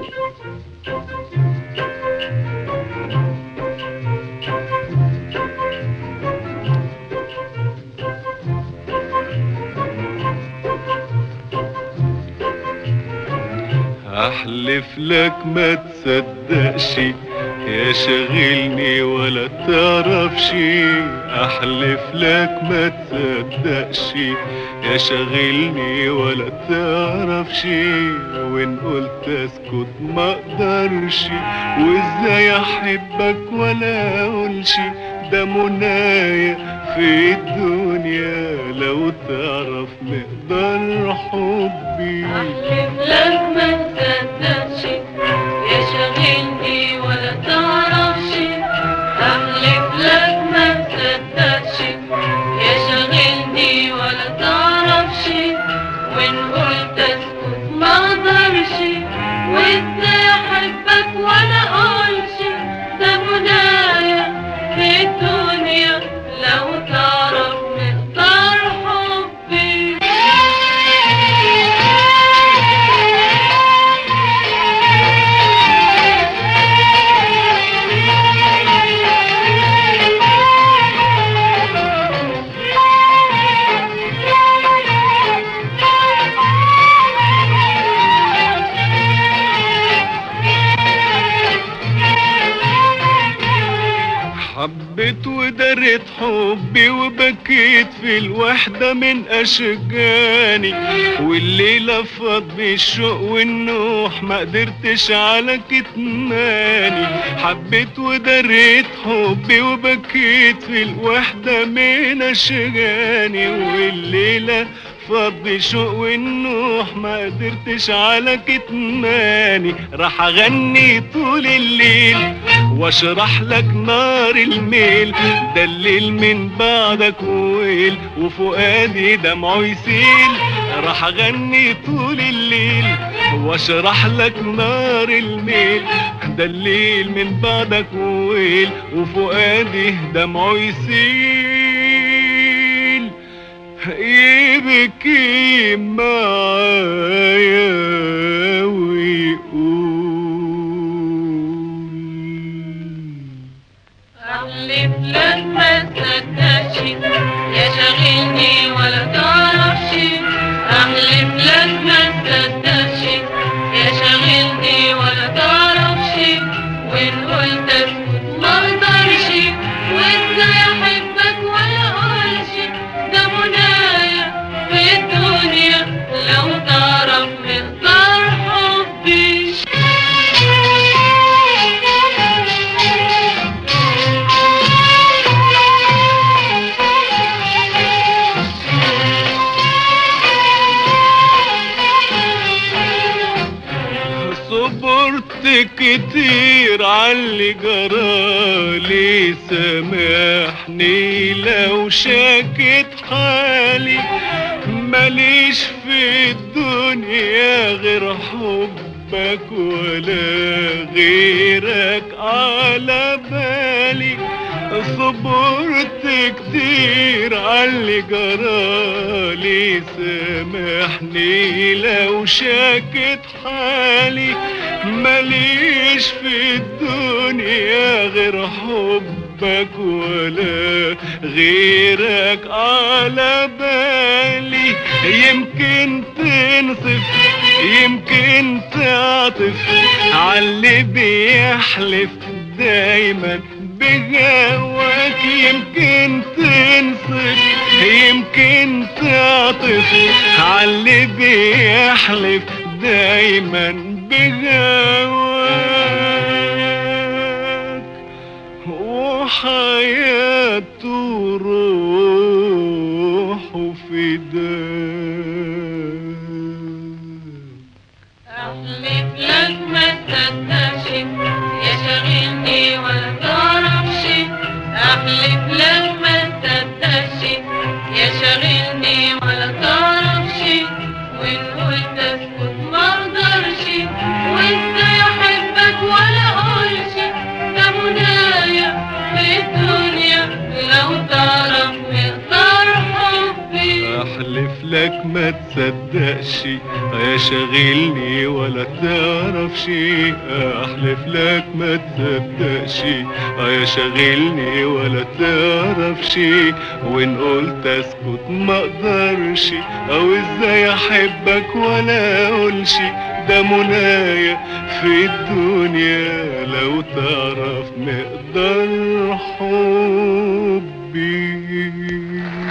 احلف لك ما تصدقش يا شاغلني ولا تعرفش احلف لك ما تصدقش يا شاغلني ولا تعرفش وان قلت اسكت ما اقدرش وازاي احبك ولا اقولش ده منايا في الدنيا لو تعرف مقدار حبي احلف لك ما تصدقش يا شاغلني ولا تعرفش احلف لك ما تصدقش يا شاغلني ولا تعرفش وان قلت اسكت ما اقدرش وازاي احبك ولا اقولش ده منايا في الدنيا لو تعرف مقدار حبي حبيت ودريت حبي وبكيت في الوحدة من أشجاني والليلة فاض بالشوق والنوح ما قدرتش على كتماني حبيت ودريت حبي وبكيت في الوحدة من أشجاني والليلة فضي شوق والنوح ما قدرتش على كتماني راح اغني طول الليل واشرح لك نار الميل ده الليل من بعدك ويل وفؤادي دمعه يسيل راح اغني طول الليل واشرح لك نار الميل ده الليل من بعدك ويل وفؤادي دمعه يسيل يبكي معايا ويقول احلف لك ما تصدقش يا شاغلني ولا تعرفش احلف لك ما تصدقش يا شاغلني ولا تعرفش وان قلت اسكت ما اقدرش وازاي احبك ولا اقولش ده منايا في الدنيا لو تعرف مقدار حبي صبرت كتير عاللي جرالي سامحني لو شاكت حالي ماليش في الدنيا غير حبك ولا غيرك على بالي صبرت كتير عاللي جرالي سامحني لو شاكت حالي ماليش في الدنيا غير حبك ولا غيرك على بالي يمكن تنصف يمكن تعطف عاللي بيحلف دايما بجواك يمكن تنصف يمكن تعطف عاللي بيحلف دايما بجواك وحياته روح فداك احلف لك ما تصدقش يا شاغلني ولا تعرفش احلف لك ما تصدقش يا شاغلني ولا تعرفش وان قلت اسكت ما اقدرش وازاي احبك ولا اقولش ده منايا في الدنيا تصدقش يا شاغلني ولا تعرفش احلف لك ما تصدقش يا شاغلني ولا تعرفش وان قلت اسكت ما اقدرش او ازاي احبك ولا اقولش ده منايا في الدنيا لو تعرف مقدار حبي